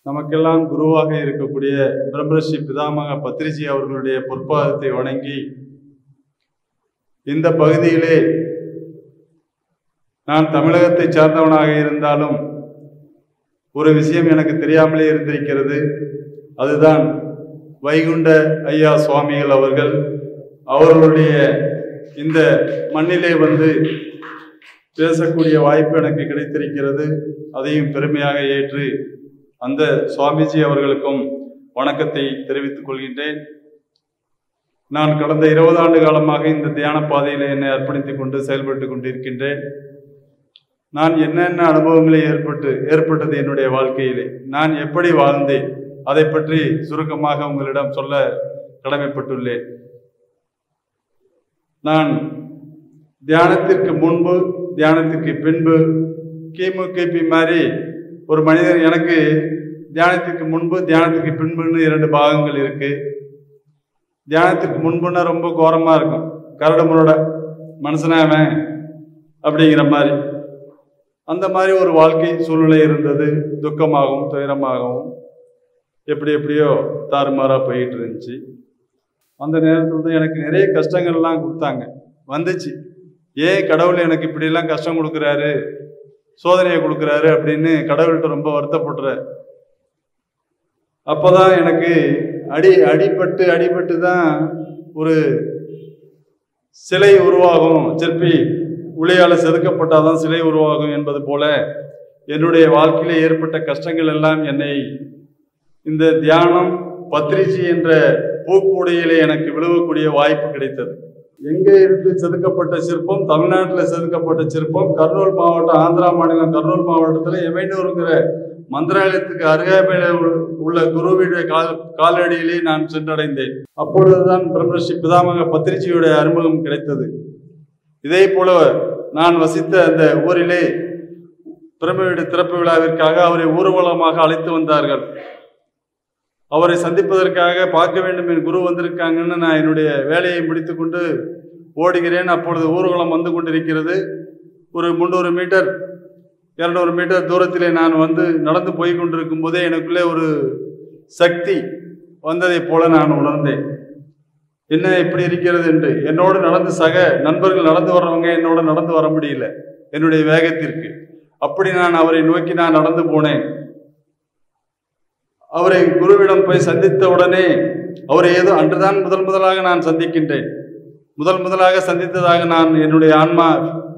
நமக்கெல்லாம் குருவாக இருக்கக்கூடிய பிரம்மர்ஷி பிதாமக பத்ரிஜி அவர்களுடைய பொற்பாதத்தை வணங்கி இந்த பகுதியிலே நான் தமிழகத்தை சார்ந்தவனாக இருந்தாலும் ஒரு விஷயம் எனக்கு தெரியாமலே இருந்திருக்கிறது அதுதான் வைகுண்ட ஐயா சுவாமிகள் அவர்கள் அவர்களுடைய இந்த மண்ணிலே வந்து பேசக்கூடிய வாய்ப்பு எனக்கு கிடைத்திருக்கிறது அதையும் பெருமையாக ஏற்று அந்த சுவாமிஜி அவர்களுக்கும் வணக்கத்தை தெரிவித்துக் கொள்கின்றேன் நான் கடந்த இருபது ஆண்டு காலமாக இந்த தியான பாதையில் என்னை அர்ப்பணித்துக் கொண்டு செயல்பட்டு கொண்டிருக்கின்றேன் நான் என்னென்ன அனுபவங்களை ஏற்பட்டு ஏற்பட்டது என்னுடைய வாழ்க்கையிலே நான் எப்படி வாழ்ந்தேன் அதை பற்றி சுருக்கமாக உங்களிடம் சொல்ல கடமைப்பட்டுள்ளேன் நான் தியானத்திற்கு முன்பு தியானத்திற்கு பின்பு கிமு கிபி மாதிரி ஒரு மனிதன் எனக்கு தியானத்திற்கு முன்பு தியானத்திற்கு பின்புன்னு இரண்டு பாகங்கள் இருக்கு தியானத்திற்கு முன்புன்னா ரொம்ப கோரமா இருக்கும் கரடு முரட மனுஷனாவன் அப்படிங்கிற மாதிரி அந்த மாதிரி ஒரு வாழ்க்கை சூழ்நிலை இருந்தது துக்கமாகவும் துயரமாகவும் எப்படி எப்படியோ தாறுமாறாக போயிட்டு இருந்துச்சு அந்த நேரத்தில் தான் எனக்கு நிறைய கஷ்டங்கள்லாம் கொடுத்தாங்க வந்துச்சு ஏன் கடவுள் எனக்கு இப்படிலாம் கஷ்டம் கொடுக்குறாரு சோதனையை கொடுக்குறாரு அப்படின்னு கடவுள்கிட்ட ரொம்ப வருத்தப்படுற அப்போதான் எனக்கு அடி அடிபட்டு அடிபட்டு தான் ஒரு சிலை உருவாகும் சிற்பி உளியால் செதுக்கப்பட்டாதான் சிலை உருவாகும் என்பது போல என்னுடைய வாழ்க்கையில ஏற்பட்ட கஷ்டங்கள் எல்லாம் என்னை இந்த தியானம் பத்ரிஜி என்ற பூக்கூடையிலே எனக்கு விழுவக்கூடிய வாய்ப்பு கிடைத்தது எங்கே இருந்து செதுக்கப்பட்ட சிற்பம் தமிழ்நாட்டில் செதுக்கப்பட்ட சிற்பம் கர்னூல் மாவட்டம் ஆந்திரா மாநிலம் கர்னூல் மாவட்டத்தில் எமைனூருங்கிற மந்திராலயத்துக்கு அருகாமையில் உள்ள குருவிடைய கால் காலடியிலே நான் சென்றடைந்தேன் அப்பொழுதுதான் பிரம்மர்ஷி பிதாமக பத்திரிஜியுடைய அறிமுகம் கிடைத்தது இதே போல நான் வசித்த அந்த ஊரிலே பிரம்ம திறப்பு விழாவிற்காக அவரை ஊர்வலமாக அழைத்து வந்தார்கள் அவரை சந்திப்பதற்காக பார்க்க வேண்டும் என் குரு வந்திருக்காங்கன்னு நான் என்னுடைய வேலையை முடித்துக்கொண்டு ஓடுகிறேன் அப்பொழுது ஊர்வலம் வந்து கொண்டிருக்கிறது ஒரு முந்நூறு மீட்டர் இரநூறு மீட்டர் தூரத்திலே நான் வந்து நடந்து போய் கொண்டிருக்கும் போதே எனக்குள்ளே ஒரு சக்தி வந்ததைப் போல நான் உணர்ந்தேன் என்ன இப்படி இருக்கிறது என்று என்னோடு நடந்து சக நண்பர்கள் நடந்து வர்றவங்க என்னோட நடந்து வர முடியல என்னுடைய வேகத்திற்கு அப்படி நான் அவரை நோக்கி நான் நடந்து போனேன் அவரை குருவிடம் போய் சந்தித்த உடனே அவரை ஏதோ அன்றுதான் முதல் முதலாக நான் சந்திக்கின்றேன் முதல் முதலாக சந்தித்ததாக நான் என்னுடைய ஆன்மா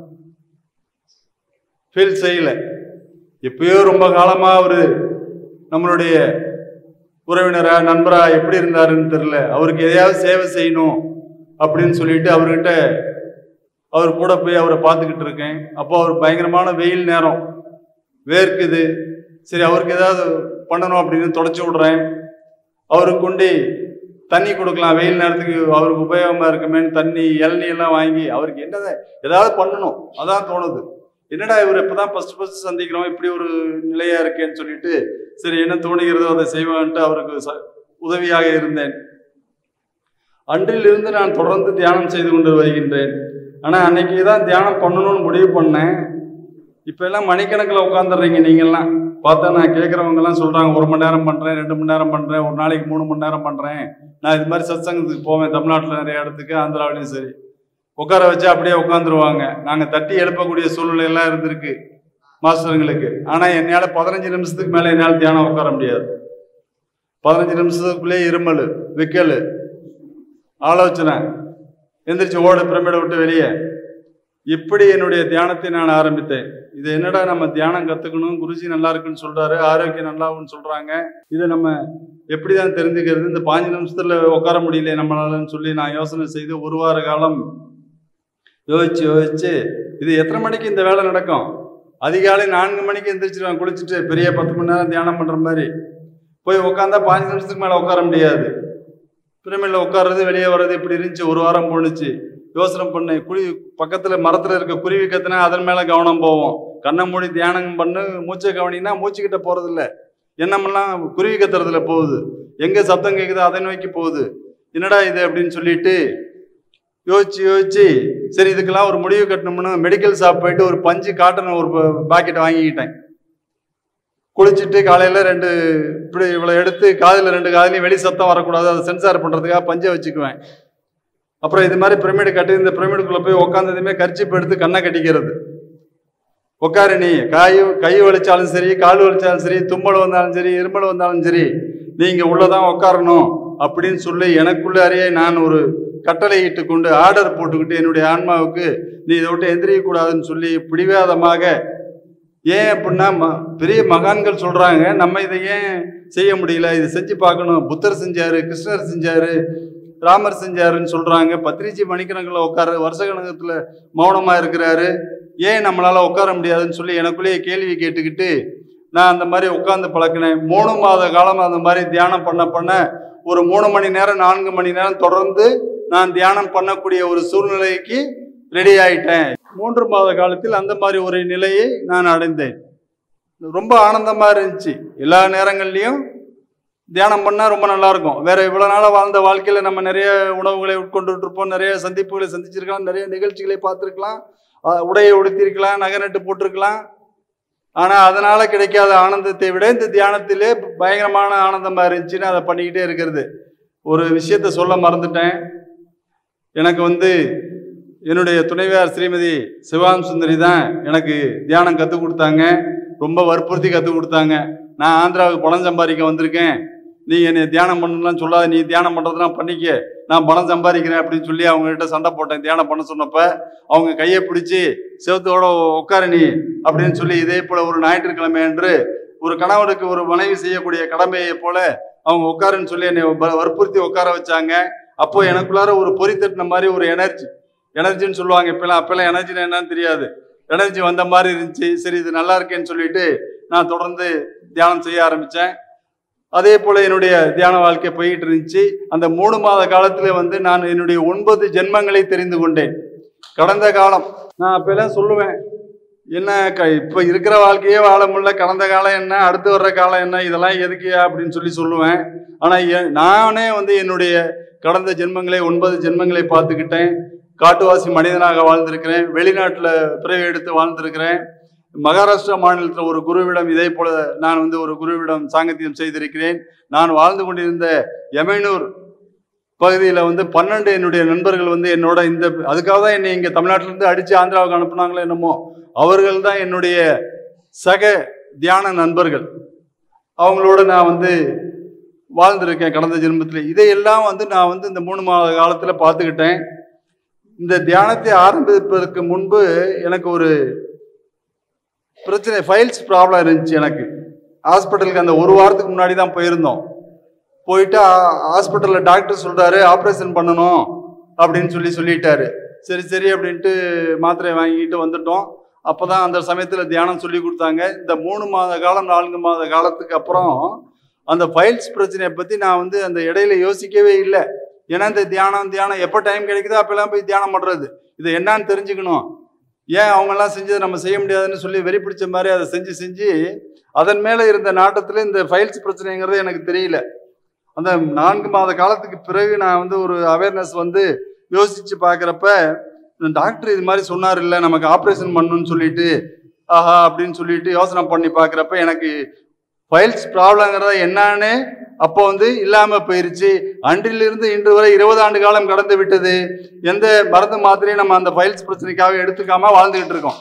ஃபீல் செய்யல எப்பயோ ரொம்ப காலமா அவரு நம்மளுடைய உறவினரா நண்பரா எப்படி இருந்தாருன்னு தெரியல அவருக்கு எதையாவது சேவை செய்யணும் அப்படின்னு சொல்லிட்டு அவர்கிட்ட அவர் கூட போய் அவரை பார்த்துக்கிட்டு இருக்கேன் அப்போ அவர் பயங்கரமான வெயில் நேரம் வேர்க்குது சரி அவருக்கு ஏதாவது பண்ணணும் அப்படின்னு தொடச்சி விடுறேன் அவருக்கு கொண்டு தண்ணி கொடுக்கலாம் வெயில் நேரத்துக்கு அவருக்கு உபயோகமாக இருக்குமேன்னு தண்ணி இளநீ எல்லாம் வாங்கி அவருக்கு என்னதை ஏதாவது பண்ணணும் அதான் தோணுது என்னடா இவர் இப்பதான் ஃபர்ஸ்ட் ஃபர்ஸ்ட் சந்திக்கிறோம் இப்படி ஒரு நிலையா இருக்கேன்னு சொல்லிட்டு சரி என்ன தோணுகிறதோ அதை செய்வான்ட்டு அவருக்கு ச- உதவியாக இருந்தேன் அன்றிலிருந்து நான் தொடர்ந்து தியானம் செய்து கொண்டு வருகின்றேன் ஆனா அன்னைக்கு தான் தியானம் பண்ணணும்னு முடிவு பண்ணேன் இப்ப எல்லாம் மணிக்கணக்கில் உட்காந்துடுறீங்க நீங்கெல்லாம் பார்த்தா நான் கேட்குறவங்க எல்லாம் சொல்றாங்க ஒரு மணி நேரம் பண்றேன் ரெண்டு மணி நேரம் பண்றேன் ஒரு நாளைக்கு மூணு மணி நேரம் பண்றேன் நான் இது மாதிரி சத்சங்கத்துக்கு போவேன் தமிழ்நாட்டில் நிறைய இடத்துக்கு ஆந்திராவிலையும் சரி உட்கார வச்சு அப்படியே உட்காந்துருவாங்க நாங்க தட்டி எழுப்பக்கூடிய சூழ்நிலை எல்லாம் இருந்திருக்கு மாஸ்டருங்களுக்கு ஆனா என்னால பதினஞ்சு நிமிஷத்துக்கு மேல என்னால் தியானம் உட்கார முடியாது பதினஞ்சு நிமிஷத்துக்குள்ளே இருமல் விக்கல் ஆலோசனை எந்திரிச்சு ஓடு பிரமிடை விட்டு வெளியே இப்படி என்னுடைய தியானத்தை நான் ஆரம்பித்தேன் இது என்னடா நம்ம தியானம் கத்துக்கணும் குருஜி நல்லா இருக்குன்னு சொல்றாரு ஆரோக்கியம் நல்லாவுன்னு சொல்றாங்க இதை நம்ம எப்படிதான் தெரிஞ்சுக்கிறது இந்த பாஞ்சு நிமிஷத்துல உட்கார முடியல நம்மளாலன்னு சொல்லி நான் யோசனை செய்து ஒரு வார காலம் யோசிச்சு யோசிச்சு இது எத்தனை மணிக்கு இந்த வேலை நடக்கும் அதிகாலை நான்கு மணிக்கு எந்திரிச்சிருவேன் குளிச்சுட்டு பெரிய பத்து மணி நேரம் தியானம் பண்ற மாதிரி போய் உட்காந்தா பாஞ்சு நிமிஷத்துக்கு மேல உட்கார முடியாது பிரமிழில் உட்கார்றது வெளியே வர்றது இப்படி இருந்துச்சு ஒரு வாரம் போணுச்சு யோசனை பண்ணேன் குழி பக்கத்துல மரத்துல இருக்க குருவி கத்துனா அதன் மேல கவனம் போவோம் கண்ணை மூடி தியானம் பண்ணு மூச்சை கவனினா மூச்சுக்கிட்ட போறது இல்ல எண்ணமெல்லாம் குருவி கத்துறதுல போகுது எங்க சத்தம் கேக்குதோ அதை நோக்கி போகுது என்னடா இது அப்படின்னு சொல்லிட்டு யோசிச்சு யோசிச்சு சரி இதுக்கெல்லாம் ஒரு முடிவு கட்டணும்னு மெடிக்கல் ஷாப் போயிட்டு ஒரு பஞ்சு காட்டன் ஒரு பாக்கெட் வாங்கிக்கிட்டேன் குளிச்சுட்டு காலையில் ரெண்டு இப்படி இவ்வளோ எடுத்து காதில் ரெண்டு காதுலையும் வெளி சத்தம் வரக்கூடாது அதை சென்சார் பண்ணுறதுக்காக பஞ்சை வச்சுக்குவேன் அப்புறம் இது மாதிரி பிரமிடு கட்டி இந்த பிரமிடுக்குள்ளே போய் உட்காந்ததுமே கர்ச்சிப் எடுத்து கண்ணை கட்டிக்கிறது உட்காரு நீ காய் கை வலிச்சாலும் சரி கால் வலிச்சாலும் சரி தும்மல் வந்தாலும் சரி இருமல் வந்தாலும் சரி நீங்க உள்ளதான் உட்காரணும் அப்படின்னு சொல்லி எனக்குள்ள அறிய நான் ஒரு கட்டளையிட்டு கொண்டு ஆர்டர் போட்டுக்கிட்டு என்னுடைய ஆன்மாவுக்கு நீ இதை விட்டு எந்திரிக்க கூடாதுன்னு சொல்லி பிடிவாதமாக ஏன் அப்படின்னா ம- பெரிய மகான்கள் சொல்றாங்க நம்ம இதை ஏன் செய்ய முடியல இதை செஞ்சு பார்க்கணும் புத்தர் செஞ்சாரு கிருஷ்ணர் செஞ்சாரு ராமர் செஞ்சாருன்னு சொல்றாங்க பத்திரிச்சி மணிக்கணக்கில் உட்கார வருஷ கணக்கத்துல மௌனமா இருக்கிறாரு ஏன் நம்மளால உட்கார முடியாதுன்னு சொல்லி எனக்குள்ளேயே கேள்வி கேட்டுக்கிட்டு நான் அந்த மாதிரி உட்கார்ந்து பழக்கினேன் மூணு மாத காலம் அந்த மாதிரி தியானம் பண்ண பண்ண ஒரு மூணு மணி நேரம் நான்கு மணி நேரம் தொடர்ந்து நான் தியானம் பண்ணக்கூடிய ஒரு சூழ்நிலைக்கு ரெடி ஆயிட்டேன் மூன்று மாத காலத்தில் அந்த மாதிரி ஒரு நிலையை நான் அடைந்தேன் ரொம்ப ஆனந்தமா இருந்துச்சு எல்லா நேரங்கள்லையும் தியானம் பண்ணா ரொம்ப நல்லா இருக்கும் வேற இவ்வளவு நாளா வாழ்ந்த வாழ்க்கையில நம்ம நிறைய உணவுகளை உட்கொண்டுட்டு இருப்போம் நிறைய சந்திப்புகளை சந்திச்சிருக்கலாம் நிறைய நிகழ்ச்சிகளை பார்த்துருக்கலாம் அஹ் உடையை உடுத்திருக்கலாம் நகை நட்டு போட்டிருக்கலாம் ஆனா அதனால கிடைக்காத ஆனந்தத்தை விட இந்த தியானத்திலே பயங்கரமான ஆனந்தமா இருந்துச்சுன்னு அதை பண்ணிக்கிட்டே இருக்கிறது ஒரு விஷயத்த சொல்ல மறந்துட்டேன் எனக்கு வந்து என்னுடைய துணைவியார் ஸ்ரீமதி சிவாம் சுந்தரி தான் எனக்கு தியானம் கற்றுக் கொடுத்தாங்க ரொம்ப வற்புறுத்தி கற்றுக் கொடுத்தாங்க நான் ஆந்திராவுக்கு பணம் சம்பாதிக்க வந்திருக்கேன் நீ என்னை தியானம் பண்ணலாம் சொல்லாத நீ தியானம் பண்ணுறதுலாம் பண்ணிக்க நான் பணம் சம்பாதிக்கிறேன் அப்படின்னு சொல்லி அவங்ககிட்ட சண்டை போட்டேன் தியானம் பண்ண சொன்னப்ப அவங்க கையை பிடிச்சி செவத்தோட உட்கார நீ அப்படின்னு சொல்லி இதே போல ஒரு ஞாயிற்றுக்கிழமை என்று ஒரு கணவனுக்கு ஒரு மனைவி செய்யக்கூடிய கடமையை போல அவங்க உட்காருன்னு சொல்லி என்னை வ- வற்புறுத்தி உட்கார வச்சாங்க அப்போ எனக்குள்ளார ஒரு பொறி தட்டின மாதிரி ஒரு எனர்ஜி எனர்ஜின்னு சொல்லுவாங்க இப்பெல்லாம் அப்பெல்லாம் எனர்ஜினா என்னன்னு தெரியாது எனர்ஜி வந்த மாதிரி இருந்துச்சு சரி இது நல்லா இருக்கேன்னு சொல்லிட்டு நான் தொடர்ந்து தியானம் செய்ய ஆரம்பிச்சேன் அதே போல என்னுடைய தியான வாழ்க்கை போயிட்டு இருந்துச்சு அந்த மூணு மாத காலத்துல வந்து நான் என்னுடைய ஒன்பது ஜென்மங்களை தெரிந்து கொண்டேன் கடந்த காலம் நான் அப்பெல்லாம் சொல்லுவேன் என்ன க இப்போ இருக்கிற வாழ்க்கையே வாழ முடியல கடந்த காலம் என்ன அடுத்து வர்ற காலம் என்ன இதெல்லாம் எதுக்கு அப்படின்னு சொல்லி சொல்லுவேன் ஆனால் எ- நானே வந்து என்னுடைய கடந்த ஜென்மங்களை ஒன்பது ஜென்மங்களை பார்த்துக்கிட்டேன் காட்டுவாசி மனிதனாக வாழ்ந்திருக்கிறேன் வெளிநாட்டில் பிறவி எடுத்து வாழ்ந்திருக்கிறேன் மகாராஷ்டிரா மாநிலத்தில் ஒரு குருவிடம் இதே போல நான் வந்து ஒரு குருவிடம் சாங்கத்தியம் செய்திருக்கிறேன் நான் வாழ்ந்து கொண்டிருந்த யமைனூர் பகுதியில் வந்து பன்னெண்டு என்னுடைய நண்பர்கள் வந்து என்னோட இந்த அதுக்காக தான் என்னை இங்கே தமிழ்நாட்டிலேருந்து அடித்து ஆந்திராவுக்கு அனுப்புனாங்களோ என்னமோ அவர்கள் தான் என்னுடைய சக தியான நண்பர்கள் அவங்களோட நான் வந்து வாழ்ந்திருக்கேன் கடந்த ஜென்மத்தில் இதையெல்லாம் வந்து நான் வந்து இந்த மூணு மாத காலத்தில் பார்த்துக்கிட்டேன் இந்த தியானத்தை ஆரம்பிப்பதற்கு முன்பு எனக்கு ஒரு பிரச்சனை ஃபைல்ஸ் ப்ராப்ளம் இருந்துச்சு எனக்கு ஹாஸ்பிட்டலுக்கு அந்த ஒரு வாரத்துக்கு முன்னாடி தான் போயிருந்தோம் போயிட்டு ஹாஸ்பிட்டலில் டாக்டர் சொல்கிறாரு ஆப்ரேஷன் பண்ணணும் அப்படின்னு சொல்லி சொல்லிட்டாரு சரி சரி அப்படின்ட்டு மாத்திரை வாங்கிட்டு வந்துட்டோம் அப்போ தான் அந்த சமயத்தில் தியானம் சொல்லி கொடுத்தாங்க இந்த மூணு மாத காலம் நான்கு மாத காலத்துக்கு அப்புறம் அந்த ஃபைல்ஸ் பிரச்சனையை பற்றி நான் வந்து அந்த இடையில யோசிக்கவே இல்லை ஏன்னா இந்த தியானம் தியானம் எப்போ டைம் கிடைக்குதோ அப்போல்லாம் போய் தியானம் பண்ணுறது இது என்னன்னு தெரிஞ்சுக்கணும் ஏன் அவங்கெல்லாம் செஞ்சதை நம்ம செய்ய முடியாதுன்னு சொல்லி வெறி பிடிச்ச மாதிரி அதை செஞ்சு செஞ்சு அதன் மேலே இருந்த நாட்டத்தில் இந்த ஃபைல்ஸ் பிரச்சனைங்கிறது எனக்கு தெரியல அந்த நான்கு மாத காலத்துக்கு பிறகு நான் வந்து ஒரு அவேர்னஸ் வந்து யோசிச்சு பார்க்குறப்ப டாக்டர் இது மாதிரி சொன்னார் இல்லை நமக்கு ஆப்ரேஷன் பண்ணணும்னு சொல்லிட்டு ஆஹா அப்படின்னு சொல்லிட்டு யோசனை பண்ணி பார்க்குறப்ப எனக்கு ஃபைல்ஸ் ப்ராப்ளங்கிறத என்னன்னு அப்போ வந்து இல்லாமல் போயிருச்சு அன்றிலிருந்து இன்று வரை இருபது ஆண்டு காலம் கடந்து விட்டது எந்த மருந்து மாத்திரையும் நம்ம அந்த ஃபைல்ஸ் பிரச்சனைக்காக எடுத்துக்காம வாழ்ந்துகிட்டு இருக்கோம்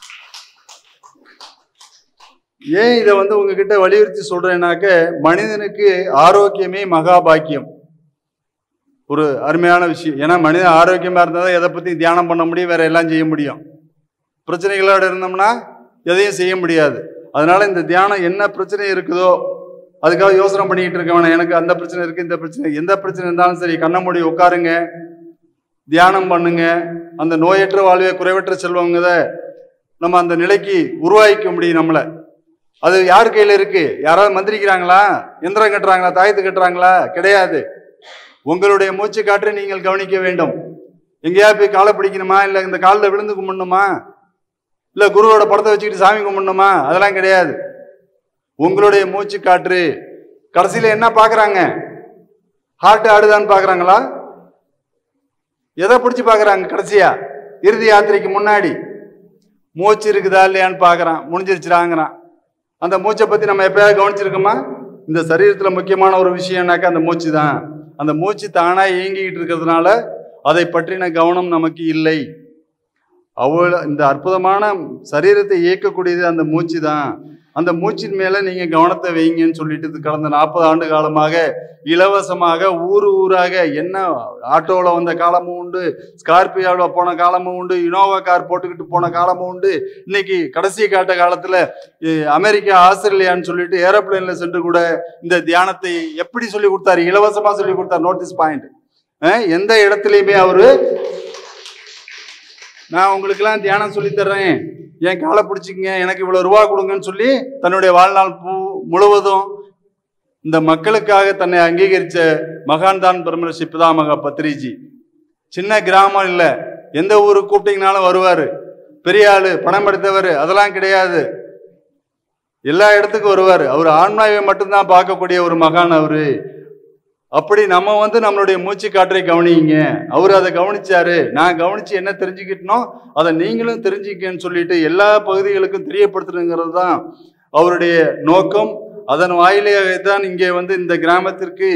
ஏன் இதை வந்து உங்ககிட்ட வலியுறுத்தி சொல்றேன்னாக்க மனிதனுக்கு ஆரோக்கியமே மகாபாக்கியம் ஒரு அருமையான விஷயம் ஏன்னா மனிதன் ஆரோக்கியமா இருந்தால் தான் எதை பத்தி தியானம் பண்ண முடியும் வேற எல்லாம் செய்ய முடியும் பிரச்சனைகளோட இருந்தோம்னா எதையும் செய்ய முடியாது அதனால இந்த தியானம் என்ன பிரச்சனை இருக்குதோ அதுக்காக யோசனை பண்ணிக்கிட்டு இருக்க வேணாம் எனக்கு அந்த பிரச்சனை இருக்கு இந்த பிரச்சனை எந்த பிரச்சனை இருந்தாலும் சரி கண்ண மூடி உட்காருங்க தியானம் பண்ணுங்க அந்த நோயற்ற வாழ்வே குறைவற்ற செல்வங்கிறத நம்ம அந்த நிலைக்கு உருவாக்கிக்க முடியும் நம்மளை அது யார் கையில இருக்கு யாராவது மந்திரிக்கிறாங்களா எந்திரம் கட்டுறாங்களா தாயத்து கட்டுறாங்களா கிடையாது உங்களுடைய மூச்சு காற்றை நீங்கள் கவனிக்க வேண்டும் எங்கேயா போய் காலை பிடிக்கணுமா இல்லை இந்த காலில் விழுந்து கும்பிடணுமா இல்லை குருவோட படத்தை வச்சுக்கிட்டு சாமி கும்பிடணுமா அதெல்லாம் கிடையாது உங்களுடைய மூச்சு காற்று கடைசியில் என்ன பார்க்குறாங்க ஹார்ட் ஆடுதான்னு பார்க்குறாங்களா எதை பிடிச்சி பார்க்குறாங்க கடைசியா இறுதி யாத்திரைக்கு முன்னாடி மூச்சு இருக்குதா இல்லையான்னு பார்க்குறான் முடிஞ்சிருச்சுடாங்கிறான் அந்த மூச்சை பத்தி நம்ம எப்பயாவது கவனிச்சிருக்கோமா இந்த சரீரத்துல முக்கியமான ஒரு விஷயம்னாக்கா அந்த மூச்சு தான் அந்த மூச்சு தானா இயங்கிக்கிட்டு இருக்கிறதுனால அதை பற்றின கவனம் நமக்கு இல்லை அவ்வளோ இந்த அற்புதமான சரீரத்தை இயக்கக்கூடியது அந்த மூச்சு தான் அந்த மூச்சின் மேல நீங்க கவனத்தை வைங்கன்னு சொல்லிட்டு இது கடந்த நாற்பது ஆண்டு காலமாக இலவசமாக ஊர் ஊராக என்ன ஆட்டோவில் வந்த காலமும் உண்டு ஸ்கார்பியோவில் போன காலமும் உண்டு இனோவா கார் போட்டுக்கிட்டு போன காலமும் உண்டு இன்னைக்கு கடைசி காட்ட காலத்துல எ, அமெரிக்கா ஆஸ்திரேலியான்னு சொல்லிட்டு ஏரோப்ளேன்ல சென்று கூட இந்த தியானத்தை எப்படி சொல்லி கொடுத்தாரு இலவசமா சொல்லி கொடுத்தாரு நோட்டீஸ் பாயிண்ட் எந்த இடத்துலையுமே அவரு நான் உங்களுக்கெல்லாம் தியானம் சொல்லி தர்றேன் என் காலை பிடிச்சிக்கங்க எனக்கு இவ்வளவு ரூபா கொடுங்கன்னு சொல்லி தன்னுடைய வாழ்நாள் பூ முழுவதும் இந்த மக்களுக்காக தன்னை அங்கீகரிச்ச மகான் தான் பிரம்மரிஷி பிதாமக பத்ரிஜி சின்ன கிராமம் இல்லை எந்த ஊருக்கு கூப்பிட்டீங்கனாலும் வருவார் பெரிய ஆளு பணம் படைத்தவர் அதெல்லாம் கிடையாது எல்லா இடத்துக்கும் வருவார் அவர் ஆன்மாவை மட்டும்தான் பார்க்கக்கூடிய ஒரு மகான் அவரு அப்படி நம்ம வந்து நம்மளுடைய மூச்சு காற்றை கவனிங்க அவர் அதை கவனிச்சாரு நான் கவனிச்சு என்ன தெரிஞ்சுக்கிட்டனோ அதை நீங்களும் தெரிஞ்சுக்கன்னு சொல்லிட்டு எல்லா பகுதிகளுக்கும் தெரியப்படுத்தணுங்கிறது தான் அவருடைய நோக்கம் அதன் வாயிலாகத்தான் இங்கே வந்து இந்த கிராமத்திற்கு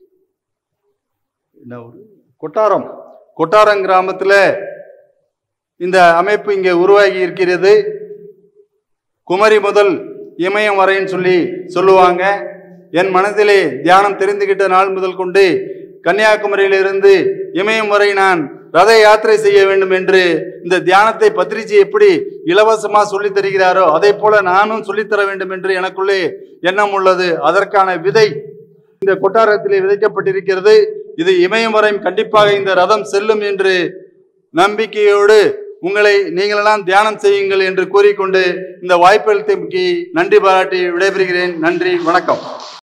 என்ன ஒரு கொட்டாரம் கொட்டாரம் கிராமத்துல இந்த அமைப்பு இங்கே உருவாகி இருக்கிறது குமரி முதல் இமயம் வரைன்னு சொல்லி சொல்லுவாங்க என் மனதிலே தியானம் தெரிந்துகிட்ட நாள் முதல் கொண்டு கன்னியாகுமரியிலிருந்து இமயம் வரை நான் ரத யாத்திரை செய்ய வேண்டும் என்று இந்த தியானத்தை பத்ரிஜி எப்படி இலவசமா சொல்லித் தருகிறாரோ அதே போல நானும் சொல்லித்தர வேண்டும் என்று எனக்குள்ளே எண்ணம் உள்ளது அதற்கான விதை இந்த கொட்டாரத்திலே விதைக்கப்பட்டிருக்கிறது இது இமயம் வரையும் கண்டிப்பாக இந்த ரதம் செல்லும் என்று நம்பிக்கையோடு உங்களை நீங்களெல்லாம் தியானம் செய்யுங்கள் என்று கூறிக்கொண்டு இந்த வாய்ப்பளித்தமைக்கு நன்றி பாராட்டி விடைபெறுகிறேன் நன்றி வணக்கம்